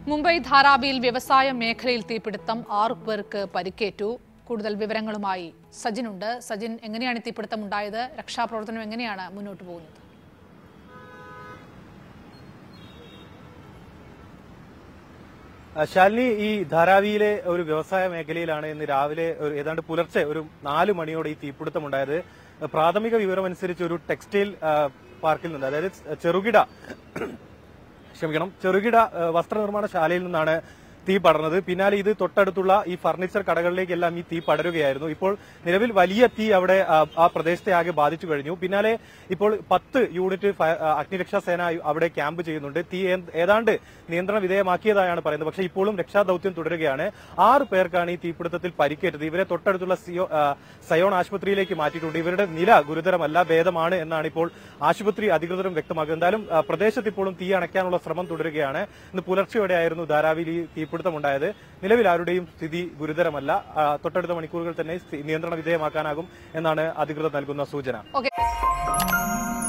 മുംബൈ ധാരാവിയിൽ വ്യവസായ മേഖലയിൽ തീപിടുത്തം ആറു പേർക്ക് പരിക്കേറ്റു കൂടുതൽ വിവരങ്ങളുമായി സജിനുണ്ട് സജിൻ എങ്ങനെയാണ് ഈ തീപിടുത്തം ഉണ്ടായത് രക്ഷാപ്രവർത്തനം എങ്ങനെയാണ് മുന്നോട്ട് പോകുന്നത് ആ, ശാലിനി ഈ ധാരാവിയിലെ ഒരു വ്യവസായ മേഖലയിലാണ് ഇന്ന് രാവിലെ ഒരു ഏതാണ്ട് പുലർച്ചെ ഒരു നാല് മണിയോടെ ഈ തീപിടുത്തം ഉണ്ടായത് പ്രാഥമിക വിവരമനുസരിച്ച് ഒരു ടെക്സ്റ്റൈൽ ആ, പാർക്കിൽ നിന്ന് അതായത് ചെറുകിട ക്ഷമിക്കണം ചെറുകിട ആ, വസ്ത്രനിർമ്മാണ ശാലയിൽ നിന്നാണ് തീ പടർന്നത് പിന്നാലെ ഇത് തൊട്ടടുത്തുള്ള ഈ ഫർണിച്ചർ കടകളിലേക്കെല്ലാം ഈ തീ പടരുകയായിരുന്നു ഇപ്പോൾ നിലവിൽ വലിയ തീ അവിടെ ആ, ആ പ്രദേശത്തെ ആകെ ബാധിച്ചു കഴിഞ്ഞു പിന്നാലെ ഇപ്പോൾ പത്ത് യൂണിറ്റ് ഫയ- ആ, അഗ്നിരക്ഷാ സേന അവിടെ ക്യാമ്പ് ചെയ്യുന്നുണ്ട് തീ ഏ- ഏതാണ്ട് നിയന്ത്രണ വിധേയമാക്കിയതായാണ് പറയുന്നത് പക്ഷേ ഇപ്പോഴും രക്ഷാദൌത്യം തുടരുകയാണ് ആറ് പേർക്കാണ് ഈ തീപിടുത്തത്തിൽ പരിക്കേറ്റത് ഇവരെ തൊട്ടടുത്തുള്ള സിയോ ആ, സയോൺ ആശുപത്രിയിലേക്ക് മാറ്റിയിട്ടുണ്ട് ഇവരുടെ നില ഗുരുതരമല്ല ഭേദമാണ് എന്നാണ് ഇപ്പോൾ ആശുപത്രി അധികൃതരും വ്യക്തമാക്കുന്നത് എന്തായാലും ആ, പ്രദേശത്ത് ഇപ്പോഴും തീ അണയ്ക്കാനുള്ള ശ്രമം തുടരുകയാണ് ഇന്ന് പുലർച്ചെയോടെയായിരുന്നു ധാരാവിയിൽ ഈ തീപിടുത്തം ഉണ്ടായത് നിലവിൽ ആരുടെയും സ്ഥിതി ഗുരുതരമല്ല ആ, തൊട്ടടുത്ത മണിക്കൂറുകൾ തന്നെ സ്ഥി- നിയന്ത്രണ വിധേയമാക്കാനാകും എന്നാണ് അധികൃതർ നൽകുന്ന സൂചന ഓക്കെ